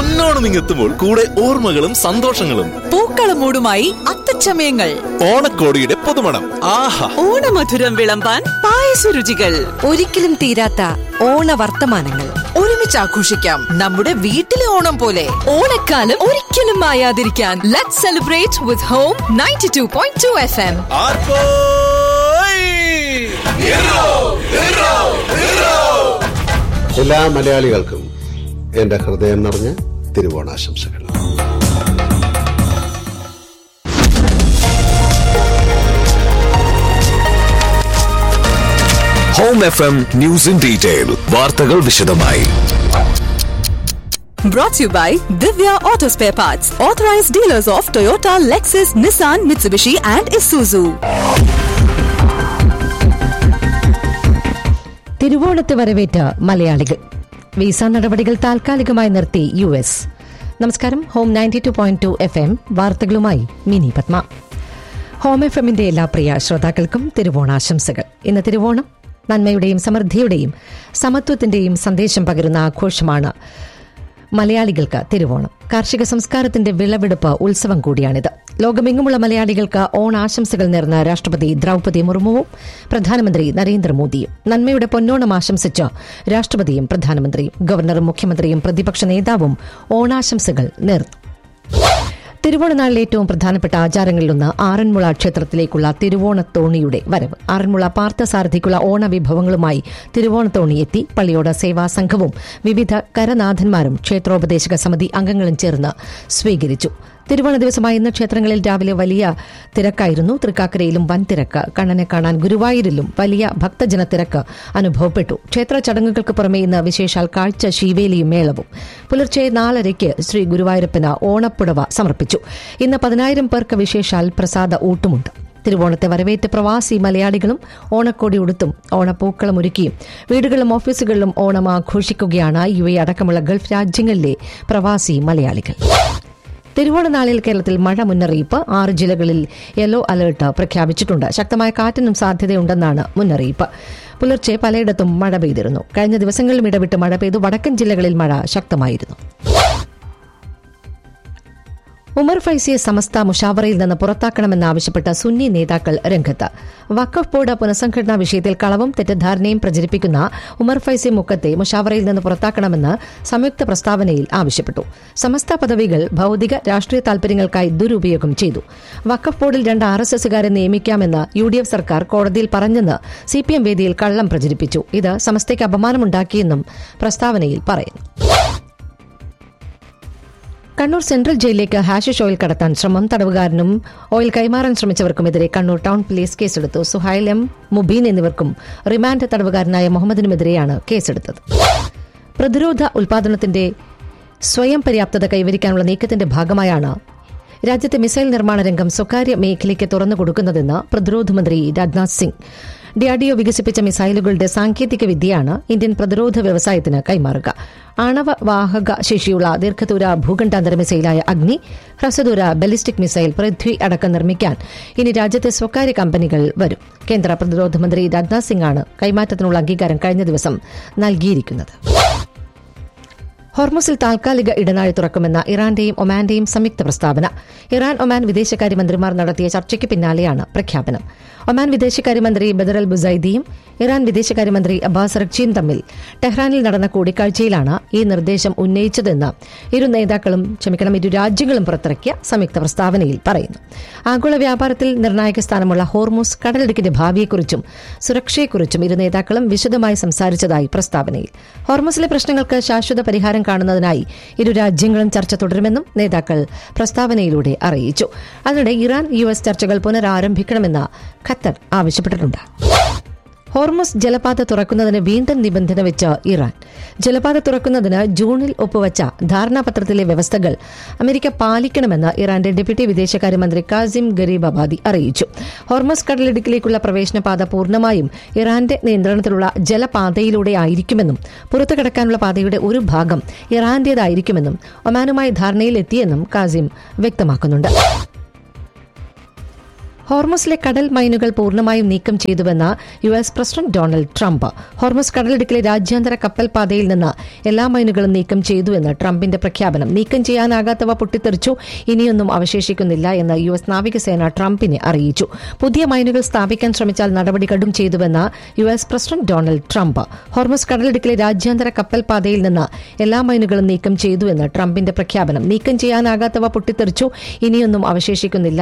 പൊന്നോണം ഇങ്ങെത്തുമ്പോൾ കൂടെ ഓർമ്മകളും സന്തോഷങ്ങളും പൂക്കളമൂടുമായി അത്തച്ചമയങ്ങൾ ഓണക്കോടിയുടെ പുതുമണം ആഹാ ഓണമധുരം വിളമ്പാൻ പായസരുചികൾ ഒരിക്കലും തീരാത്ത ഓണവർത്തമാനങ്ങൾ ഒരുമിച്ച് ആഘോഷിക്കാം നമ്മുടെ വീട്ടിലെ ഓണം പോലെ ഓണക്കാലം ഒരിക്കലും മായാതിരിക്കാൻ let celebrate with home ninety two point two F M എല്ലാ മലയാളികൾക്കും എന്റെ ഹൃദയം നിറഞ്ഞ തിരുവോണാശംസകൾ home F M news in detail വാർത്തകൾ വിശദമായി Brought to you by Divya Auto Spare Parts, authorized dealers of Toyota, Lexus, Nissan, Mitsubishi, and Isuzu. തിരുവോണത്തെ വരവേറ്റ് മലയാളികൾ visa നടപടികൾ താൽക്കാലികമായി നിർത്തി യു എസ് നമസ്കാരം home ninety two point two F M വാർത്തകളുമായി Mini Padma home F എമ്മിന്റെ എല്ലാ പ്രിയ ശ്രോതാക്കൾക്കും തിരുവോണാശംസകൾ ഇന്ന് തിരുവോണം നന്മയുടെയും സമൃദ്ധിയുടെയും സമത്വത്തിന്റെയും സന്ദേശം പകരുന്ന ആഘോഷമാണ് മലയാളികൾക്ക് തിരുവോണം കാർഷിക സംസ്കാരത്തിന്റെ വിളവെടുപ്പ് ഉത്സവം കൂടിയാണിത് ലോകമെങ്ങുമുള്ള മലയാളികൾക്ക് ഓണാശംസകൾ നേർന്ന രാഷ്ട്രപതി ദ്രൗപദി മുർമുവും പ്രധാനമന്ത്രി നരേന്ദ്രമോദിയും നന്മയുടെ പൊന്നോണം ആശംസിച്ച് രാഷ്ട്രപതിയും പ്രധാനമന്ത്രിയും ഗവർണറും മുഖ്യമന്ത്രിയും പ്രതിപക്ഷ നേതാവും ഓണാശംസകൾ നേർന്നു തിരുവോണനാളിൽ ഏറ്റവും പ്രധാനപ്പെട്ട ആചാരങ്ങളിലൊന്ന് ആറന്മുള ക്ഷേത്രത്തിലേക്കുള്ള തിരുവോണത്തോണിയുടെ വരവ് ആറന്മുള പാർത്ഥസാരഥിക്കുള്ള ഓണവിഭവങ്ങളുമായി തിരുവോണത്തോണി എത്തി പള്ളിയോട് സേവാ സംഘവും വിവിധ കരനാഥന്മാരും ക്ഷേത്രോപദേശക സമിതി അംഗങ്ങളും ചേർന്ന് സ്വീകരിച്ചു തിരുവോണ ദിവസമായ ഇന്ന് ക്ഷേത്രങ്ങളിൽ രാവിലെ വലിയ തിരക്കായിരുന്നു തൃക്കാക്കരയിലും വൻ തിരക്ക് കണ്ണനെ കാണാൻ ഗുരുവായൂരിലും വലിയ ഭക്തജന തിരക്ക് അനുഭവപ്പെട്ടു ക്ഷേത്ര ചടങ്ങുകൾക്ക് പുറമെ ഇന്ന് വിശേഷാൽ കാഴ്ച ശീവേലിയും മേളവും പുലർച്ചെ നാലരയ്ക്ക് ശ്രീ ഗുരുവായൂരപ്പന് ഓണപ്പുടവ സമർപ്പിച്ചു ഇന്ന് പതിനായിരം പേർക്ക് വിശേഷാൽ പ്രസാദ ഊട്ടുമുണ്ട് തിരുവോണത്തെ വരവേറ്റ് പ്രവാസി മലയാളികളും ഓണക്കോടി ഉടുത്തും ഓണപ്പൂക്കളം ഒരുക്കിയും വീടുകളിലും ഓഫീസുകളിലും ഓണം ആഘോഷിക്കുകയാണ് യു എ അടക്കമുള്ള ഗൾഫ് രാജ്യങ്ങളിലെ പ്രവാസി മലയാളികൾ തിരുവോണനാളിൽ കേരളത്തിൽ മഴ മുന്നറിയിപ്പ് ആറ് ജില്ലകളിൽ യെല്ലോ അലർട്ട് പ്രഖ്യാപിച്ചിട്ടുണ്ട് ശക്തമായ കാറ്റിനും സാധ്യതയുണ്ടെന്നാണ് മുന്നറിയിപ്പ് പുലർച്ചെ പലയിടത്തും മഴ പെയ്തിരുന്നു കഴിഞ്ഞ ദിവസങ്ങളിലും ഇടവിട്ട് മഴ പെയ്തു വടക്കൻ ജില്ലകളിൽ മഴ ശക്തമായിരുന്നു ഉമർ ഫൈസിയെ സമസ്ത മുഷാവറയിൽ നിന്ന് പുറത്താക്കണമെന്നാവശ്യപ്പെട്ട സുന്നി നേതാക്കൾ രംഗത്ത് വഖഫ് ബോർഡ് പുനഃസംഘടനാ വിഷയത്തിൽ കളവും തെറ്റിദ്ധാരണയും പ്രചരിപ്പിക്കുന്ന ഉമർ ഫൈസി മുക്കത്തെ മുഷാവറയിൽ നിന്ന് പുറത്താക്കണമെന്ന് സംയുക്ത പ്രസ്താവനയിൽ ആവശ്യപ്പെട്ടു സമസ്ത പദവികൾ ഭൌതിക രാഷ്ട്രീയ താൽപര്യങ്ങൾക്കായി ദുരുപയോഗം ചെയ്തു വഖഫ് ബോർഡിൽ രണ്ട് ആർ എസ് എസുകാരെ നിയമിക്കാമെന്ന് യു ഡി എഫ് സർക്കാർ കോടതിയിൽ പറഞ്ഞെന്ന് സി പി എം വേദിയിൽ കള്ളം പ്രചരിപ്പിച്ചു ഇത് സമസ്തയ്ക്ക് അപമാനമുണ്ടാക്കിയെന്നും പ്രസ്താവനയിൽ പറയുന്നു കണ്ണൂർ സെൻട്രൽ ജയിലിലേക്ക് ഹാഷിഷ് ഓയിൽ കടത്താൻ ശ്രമം തടവുകാരനും ഓയിൽ കൈമാറാൻ ശ്രമിച്ചവർക്കുമെതിരെ കണ്ണൂർ ടൗൺ പോലീസ് കേസെടുത്തു സുഹൈൽ എം മുബീൻ എന്നിവർക്കും റിമാൻഡ് തടവുകാരനായ മുഹമ്മദിനുമെതിരെയാണ് കേസെടുത്തത് പ്രതിരോധ ഉൽപാദനത്തിന്റെ സ്വയം പര്യാപ്തത കൈവരിക്കാനുള്ള നീക്കത്തിന്റെ ഭാഗമായാണ് രാജ്യത്തെ മിസൈൽ നിർമ്മാണ രംഗം സ്വകാര്യ മേഖലയ്ക്ക് തുറന്നു കൊടുക്കുന്നതെന്ന് പ്രതിരോധ മന്ത്രി രാജ്നാഥ് സിംഗ് ഡിആർഡിഒ വികസിപ്പിച്ച മിസൈലുകളുടെ സാങ്കേതിക വിദ്യയാണ് ഇന്ത്യൻ പ്രതിരോധ വ്യവസായത്തിന് കൈമാറുക ആണവ വാഹക ശേഷിയുള്ള ദീർഘദൂര ഭൂഖണ്ഡാന്തര മിസൈലായ അഗ്നി ഹ്രസ്വദൂര ബലിസ്റ്റിക് മിസൈൽ പൃഥ്വി അടക്കം നിർമ്മിക്കാൻ ഇനി രാജ്യത്തെ സ്വകാര്യ കമ്പനികൾ വരും കേന്ദ്ര പ്രതിരോധ മന്ത്രി രാജ്നാഥ് സിംഗാണ് കൈമാറ്റത്തിനുള്ള അംഗീകാരം കഴിഞ്ഞ ദിവസം നൽകിയിരിക്കുന്നത് ഹോർമുസിൽ താൽക്കാലിക ഇടനാഴി തുറക്കുമെന്ന ഇറാന്റെയും ഒമാന്റെയും സംയുക്ത പ്രസ്താവന ഇറാൻ ഒമാൻ വിദേശകാര്യമന്ത്രിമാർ നടത്തിയ ചർച്ചയ്ക്ക് പിന്നാലെയാണ് പ്രഖ്യാപനം ഒമാൻ വിദേശകാര്യമന്ത്രി ബദർ അൽ ബുസൈദിയും ഇറാൻ വിദേശകാര്യമന്ത്രി അബ്ബാസ് റക്ചിയും തമ്മിൽ ടെഹ്റാനിൽ നടന്ന കൂടിക്കാഴ്ചയിലാണ് ഈ നിർദ്ദേശം ഉന്നയിച്ചതെന്ന് ഇരു നേതാക്കളും ക്ഷമിക്കണം ഇരു രാജ്യങ്ങളും പുറത്തിറക്കിയ സംയുക്ത പ്രസ്താവനയിൽ പറയുന്നു ആഗോള വ്യാപാരത്തിൽ നിർണായക സ്ഥാനമുള്ള ഹോർമുസ് കടലിടുക്കിന്റെ ഭാവിയെക്കുറിച്ചും സുരക്ഷയെക്കുറിച്ചും ഇരു നേതാക്കളും വിശദമായി സംസാരിച്ചതായി പ്രസ്താവനയിൽ ഹോർമുസിലെ പ്രശ്നങ്ങൾക്ക് ശാശ്വത പരിഹാരം കാണുന്നതിനായി ഇരു രാജ്യങ്ങളും ചർച്ച തുടരുമെന്നും നേതാക്കൾ പ്രസ്താവനയിലൂടെ അറിയിച്ചു അതിനിടെ ഇറാൻ യു എസ് ചർച്ചകൾ പുനരാരംഭിക്കണമെന്ന് ഖത്തർ ആവശ്യപ്പെട്ടിട്ടുണ്ട് ഹോർമുസ് ജലപാത തുറക്കുന്നതിന് വീണ്ടും നിബന്ധന വെച്ച് ഇറാൻ ജലപാത തുറക്കുന്നതിന് ജൂണിൽ ഒപ്പുവച്ച ധാരണാപത്രത്തിലെ വ്യവസ്ഥകൾ അമേരിക്ക പാലിക്കണമെന്ന് ഇറാന്റെ ഡെപ്യൂട്ടി വിദേശകാര്യമന്ത്രി കാസിം ഗരീബാബാദി അറിയിച്ചു ഹോർമസ് കടലിടുക്കിലേക്കുള്ള പ്രവേശനപാത പൂർണ്ണമായും ഇറാന്റെ നിയന്ത്രണത്തിലുള്ള ജലപാതയിലൂടെ ആയിരിക്കുമെന്നും പുറത്തു കടക്കാനുള്ള പാതയുടെ ഒരു ഭാഗം ഇറാന്റേതായിരിക്കുമെന്നും ഒമാനുമായി ധാരണയിലെത്തിയെന്നും കാസിം വ്യക്തമാക്കുന്നുണ്ട് ഹോർമസിലെ കടൽ മൈനുകൾ പൂർണ്ണമായും നീക്കം ചെയ്തുവെന്ന് U S president Donald Trump Hormuz കടലിടുക്കിലെ രാജ്യാന്തര കപ്പൽ പാതയിൽ നിന്ന് എല്ലാ മൈനുകളും നീക്കം ചെയ്തുവെന്ന് ട്രംപിന്റെ പ്രഖ്യാപനം നീക്കം ചെയ്യാനാകാത്തവ പൊട്ടിത്തെറിച്ചു ഇനിയൊന്നും അവശേഷിക്കുന്നില്ല എന്ന് യു എസ് നാവികസേന ട്രംപിനെ അറിയിച്ചു പുതിയ മൈനുകൾ സ്ഥാപിക്കാൻ ശ്രമിച്ചാൽ നടപടി കടും ചെയ്തുവെന്ന് U S president Donald Trump Hormuz കടലിടുക്കിലെ രാജ്യാന്തര കപ്പൽ പാതയിൽ നിന്ന് എല്ലാ മൈനുകളും നീക്കം ചെയ്തുവെന്ന് ട്രംപിന്റെ പ്രഖ്യാപനം നീക്കം ചെയ്യാനാകാത്തവ പൊട്ടിത്തെറിച്ചു ഇനിയൊന്നും അവശേഷിക്കുന്നില്ല